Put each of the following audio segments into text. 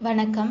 வணக்கம்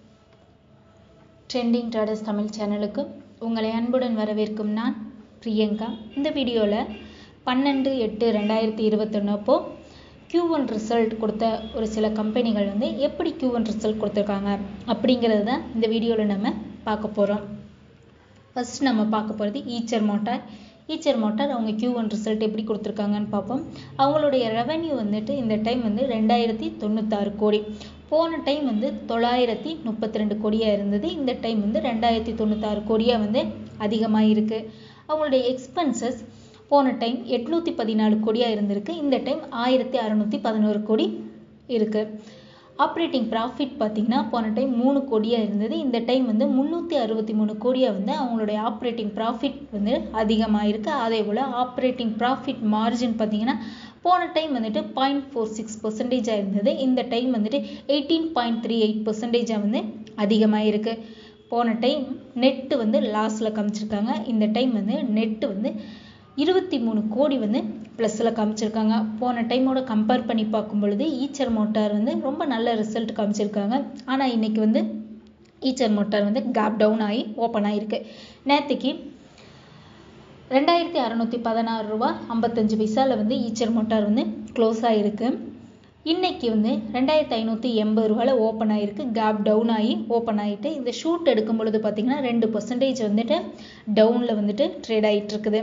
trending traders Tamil சேனலுக்கு உங்களை அன்புடன் வரவேற்கும் நான் பிரியங்கா இந்த வீடியோவில் பன்னெண்டு எட்டு ரெண்டாயிரத்தி இருபத்தொன்று அப்போ Q1 ஒன் ரிசல்ட் கொடுத்த ஒரு சில கம்பெனிகள் வந்து எப்படி Q1 ஒன் ரிசல்ட் கொடுத்துருக்காங்க அப்படிங்கிறது தான் இந்த வீடியோவில் நம்ம பார்க்க போகிறோம் ஃபர்ஸ்ட் நம்ம பார்க்க போகிறது ஈச்சர் மோட்டார் ஈச்சர் மோட்டார் அவங்க Q1 ஒன் ரிசல்ட் எப்படி கொடுத்துருக்காங்கன்னு பார்ப்போம் அவங்களுடைய ரெவென்யூ வந்துட்டு இந்த டைம் வந்து ரெண்டாயிரத்தி தொண்ணூத்தாறு கோடி போன டைம் வந்து தொள்ளாயிரத்தி முப்பத்தி ரெண்டு கோடியாக இருந்தது இந்த டைம் வந்து ரெண்டாயிரத்தி தொண்ணூத்தாறு கோடியாக வந்து அதிகமாக இருக்குது அவங்களுடைய எக்ஸ்பென்சஸ் போன டைம் எட்நூற்றி பதினாலு கோடியாக இருந்திருக்கு இந்த டைம் ஆயிரத்தி அறநூற்றி பதினோரு கோடி இருக்குது ஆப்ரேட்டிங் ப்ராஃபிட் பார்த்தீங்கன்னா போன டைம் மூணு கோடியாக இருந்தது இந்த டைம் வந்து முந்நூற்றி அறுபத்தி மூணு கோடியாக வந்து அவங்களுடைய ஆப்ரேட்டிங் ப்ராஃபிட் வந்து அதிகமாக இருக்குது அதே போல் ஆப்ரேட்டிங் ப்ராஃபிட் மார்ஜின் பார்த்தீங்கன்னா போன டைம் வந்துட்டு பாயிண்ட் ஃபோர் சிக்ஸ் பர்சன்டேஜாக இருந்தது இந்த டைம் வந்துட்டு எயிட்டீன் பாயிண்ட் த்ரீ எயிட் பர்சன்டேஜாக வந்து அதிகமாக இருக்குது போன டைம் நெட்டு வந்து லாஸில் காமிச்சிருக்காங்க இந்த டைம் வந்து நெட்டு வந்து இருபத்தி மூணு கோடி வந்து ப்ளஸில் காமிச்சிருக்காங்க போன டைமோட கம்பேர் பண்ணி பார்க்கும் பொழுது ஈச்சர் மோட்டார் வந்து ரொம்ப நல்ல ரிசல்ட் காமிச்சிருக்காங்க ஆனால் இன்னைக்கு வந்து ஈச்சர் மோட்டார் வந்து கேப் டவுன் ஆகி ஓப்பன் ஆகிருக்கு நேற்றுக்கு ரெண்டாயிரத்தி அறநூற்றி பதினாறு ரூபா ஐம்பத்தஞ்சு பைசாவில் வந்து ஈச்சர் மோட்டார் வந்து க்ளோஸ் ஆகிருக்கு இன்னைக்கு வந்து ரெண்டாயிரத்தி ஐநூற்றி எண்பது ரூபாயில் ஓப்பன் ஆகிருக்கு கேப் டவுன் ஆகி ஓப்பன் ஆகிட்டு இந்த ஷூட் எடுக்கும் பொழுது பார்த்தீங்கன்னா ரெண்டு பர்சன்டேஜ் வந்துட்டு டவுனில் வந்துட்டு ட்ரேட் ஆகிட்டு இருக்குது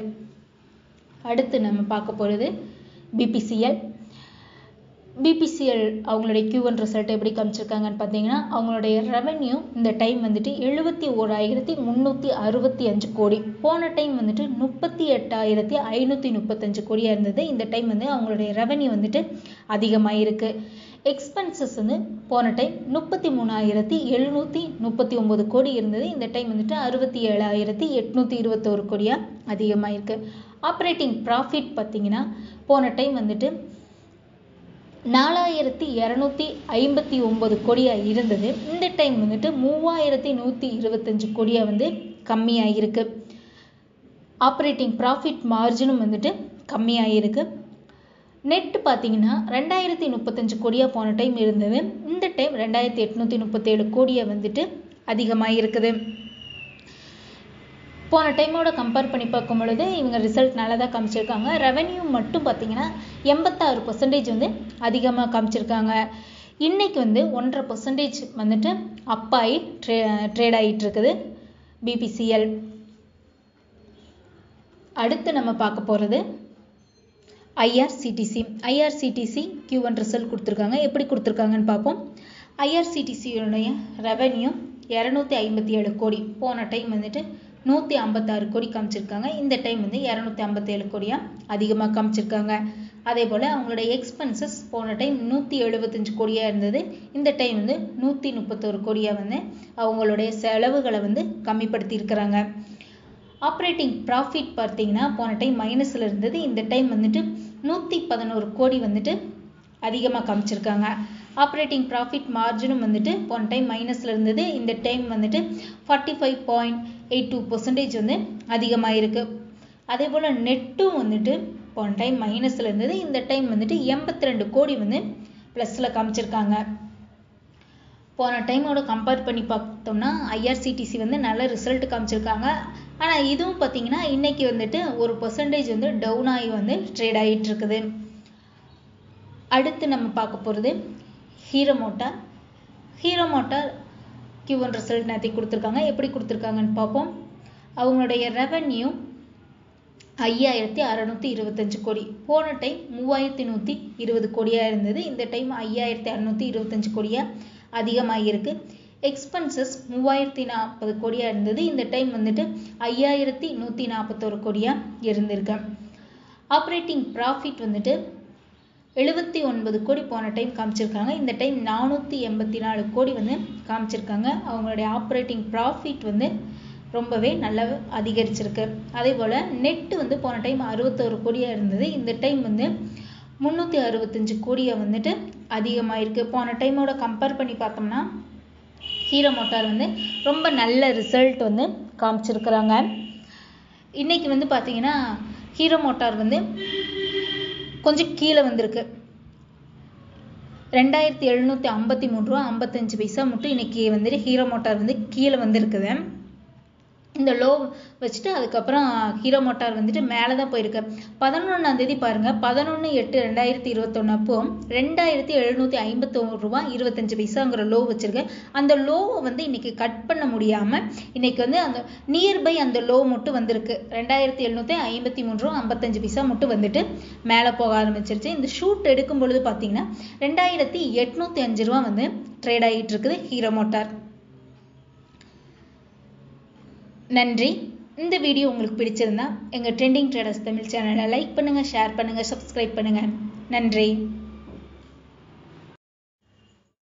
அடுத்து நம்ம பார்க்க போகிறது பிபிசிஎல் பிபிசிஎல் அவங்களுடைய Q1 ஒன் ரிசல்ட் எப்படி காமிச்சிருக்காங்கன்னு பார்த்தீங்கன்னா அவங்களுடைய ரெவென்யூ இந்த டைம் வந்துட்டு எழுபத்தி ஓராயிரத்தி முந்நூற்றி அறுபத்தி அஞ்சு கோடி போன டைம் வந்துட்டு முப்பத்தி எட்டாயிரத்தி ஐநூற்றி முப்பத்தஞ்சு கோடியாக இருந்தது இந்த டைம் வந்து அவங்களுடைய ரெவென்யூ வந்துட்டு அதிகமாக இருக்கு எக்ஸ்பென்சஸ் வந்து போன டைம் முப்பத்தி மூணாயிரத்தி எழுநூற்றி முப்பத்தி ஒம்பது கோடி இருந்தது இந்த டைம் வந்துட்டு அறுபத்தி ஏழாயிரத்தி எட்நூற்றி இருபத்தோரு கோடியாக அதிகமாக இருக்கு ஆப்ரேட்டிங் ப்ராஃபிட் பார்த்தீங்கன்னா போன டைம் வந்துட்டு நாலாயிரத்தி இரநூத்தி ஐம்பத்தி ஒம்பது கோடியாக இருந்தது இந்த டைம் வந்துட்டு மூவாயிரத்தி நூற்றி இருபத்தஞ்சு கோடியாக வந்து கம்மியாகிருக்கு ஆப்ரேட்டிங் ப்ராஃபிட் மார்ஜினும் வந்துட்டு கம்மியாகிருக்கு நெட் பார்த்தீங்கன்னா ரெண்டாயிரத்தி முப்பத்தஞ்சு கோடியாக போன டைம் இருந்தது இந்த டைம் ரெண்டாயிரத்தி எட்நூற்றி முப்பத்தேழு கோடியாக வந்துட்டு அதிகமாக இருக்குது போன டைமோட கம்பேர் பண்ணி பார்க்கும் பொழுது இவங்க ரிசல்ட் நல்லா தான் காமிச்சிருக்காங்க ரெவென்யூ மட்டும் பார்த்தீங்கன்னா எண்பத்தாறு பர்சன்டேஜ் வந்து அதிகமாக காமிச்சிருக்காங்க இன்னைக்கு வந்து ஒன்றரை பர்சன்டேஜ் வந்துட்டு அப்பாயி ட்ரே ட்ரேட் ஆகிட்டு இருக்குது பிபிசிஎல் அடுத்து நம்ம பார்க்க போகிறது IRCTC IRCTC Q1 one result கொடுத்துருக்காங்க எப்படி கொடுத்துருக்காங்கன்னு பார்ப்போம் ஐஆர்சிடிசியோடைய ரெவென்யூ இரநூத்தி ஐம்பத்தி ஏழு கோடி போன டைம் வந்துட்டு நூற்றி ஐம்பத்தாறு கோடி காமிச்சிருக்காங்க இந்த டைம் வந்து இரநூத்தி ஐம்பத்தேழு கோடியாக அதிகமாக காமிச்சிருக்காங்க அதே போல் அவங்களுடைய எக்ஸ்பென்சஸ் போன டைம் நூற்றி எழுபத்தஞ்சு கோடியாக இருந்தது இந்த டைம் வந்து நூற்றி முப்பத்தோரு கோடியாக வந்து அவங்களுடைய செலவுகளை வந்து கம்மிப்படுத்தி இருக்கிறாங்க ஆப்ரேட்டிங் ப்ராஃபிட் பார்த்தீங்கன்னா போன டைம் மைனஸில் இருந்தது இந்த டைம் வந்துட்டு நூற்றி பதினோரு கோடி வந்துட்டு அதிகமாக காமிச்சிருக்காங்க ஆப்ரேட்டிங் ப்ராஃபிட் மார்ஜினும் வந்துட்டு போன டைம் மைனஸில் இருந்தது இந்த டைம் வந்துட்டு forty five point eight two percentage வந்து அதிகமாக இருக்குது அதே போல் நெட்டும் வந்துட்டு போன டைம் மைனஸில் இருந்தது இந்த டைம் வந்துட்டு எண்பத்தி ரெண்டு கோடி வந்து ப்ளஸில் காமிச்சிருக்காங்க போன டைமோட கம்பேர் பண்ணி பார்த்தோம்னா ஐஆர்சிடிசி வந்து நல்ல ரிசல்ட் காமிச்சிருக்காங்க ஆனால் இதுவும் பார்த்தீங்கன்னா இன்னைக்கு வந்துட்டு ஒரு பர்சன்டேஜ் வந்து டவுன் ஆகி வந்து ட்ரேட் ஆகிட்டு இருக்குது அடுத்து நம்ம பார்க்க போகிறது Hero motor Hero motor Q1 one result நேற்று கொடுத்துருக்காங்க எப்படி கொடுத்துருக்காங்கன்னு பார்ப்போம் அவங்களுடைய ரெவென்யூ ஐயாயிரத்தி அறநூற்றி இருபத்தஞ்சு கோடி போன டைம் மூவாயிரத்தி நூற்றி இருபது கோடியாக இருந்தது இந்த டைம் ஐயாயிரத்தி அறநூற்றி இருபத்தஞ்சு கோடியாக அதிகமாக இருக்கு எக்ஸ்பென்சஸ் மூவாயிரத்தி நாற்பது கோடியாக இருந்தது இந்த டைம் வந்துட்டு ஐயாயிரத்தி நூற்றி நாற்பத்தோரு கோடியாக இருந்திருக்கு ஆப்ரேட்டிங் ப்ராஃபிட் வந்துட்டு எழுபத்தி ஒன்பது கோடி போன டைம் காமிச்சிருக்காங்க இந்த டைம் நானூற்றி எண்பத்தி நாலு கோடி வந்து காமிச்சிருக்காங்க அவங்களுடைய ஆப்ரேட்டிங் ப்ராஃபிட் வந்து ரொம்பவே நல்லா அதிகரிச்சிருக்கு அதே போல் நெட்டு வந்து போன டைம் அறுபத்தோரு கோடியாக இருந்தது இந்த டைம் வந்து முந்நூற்றி அறுபத்தஞ்சு கோடியாக வந்துட்டு அதிகமாயிருக்கு போன டைமோட கம்பேர் பண்ணி பார்த்தோம்னா ஹீரோ மோட்டார் வந்து ரொம்ப நல்ல ரிசல்ட் வந்து காமிச்சிருக்கிறாங்க இன்னைக்கு வந்து பார்த்தீங்கன்னா ஹீரோ மோட்டார் வந்து கொஞ்சம் கீழே வந்திருக்கு ரெண்டாயிரத்தி எழுநூற்றி ஐம்பத்தி மூணு ரூபா ஐம்பத்தஞ்சு பைசா மட்டும் இன்னைக்கு வந்துட்டு ஹீரோ மோட்டார் வந்து கீழே வந்திருக்குது இந்த லோ வச்சுட்டு அதுக்கப்புறம் ஹீரோ மோட்டார் வந்துட்டு மேலே தான் போயிருக்கு பதினொன்றாம் தேதி பாருங்க பதினொன்று எட்டு ரெண்டாயிரத்தி இருபத்தொன்று அப்போ ரெண்டாயிரத்தி எழுநூற்றி ஐம்பத்தோரு ரூபா இருபத்தஞ்சு பைசாங்கிற லோ வச்சிருக்கு அந்த லோவை வந்து இன்னைக்கு கட் பண்ண முடியாமல் இன்னைக்கு வந்து அந்த நியர்பை அந்த லோ மட்டும் வந்திருக்கு ரெண்டாயிரத்தி எழுநூற்றி ஐம்பத்தி மூணு ரூபா ஐம்பத்தஞ்சு பைசா மட்டும் வந்துட்டு மேலே போக ஆரம்பிச்சிருச்சு இந்த ஷூட் எடுக்கும் பொழுது பார்த்தீங்கன்னா ரெண்டாயிரத்தி எட்நூற்றி அஞ்சு ரூபா வந்து ட்ரேட் ஆகிட்டு இருக்குது ஹீரோ மோட்டார் நன்றி இந்த வீடியோ உங்களுக்கு பிடிச்சிருந்தா எங்கள் ட்ரெண்டிங் ட்ரேடர்ஸ் தமிழ் சேனலை லைக் பண்ணுங்கள் ஷேர் பண்ணுங்கள் சப்ஸ்கிரைப் பண்ணுங்கள் நன்றி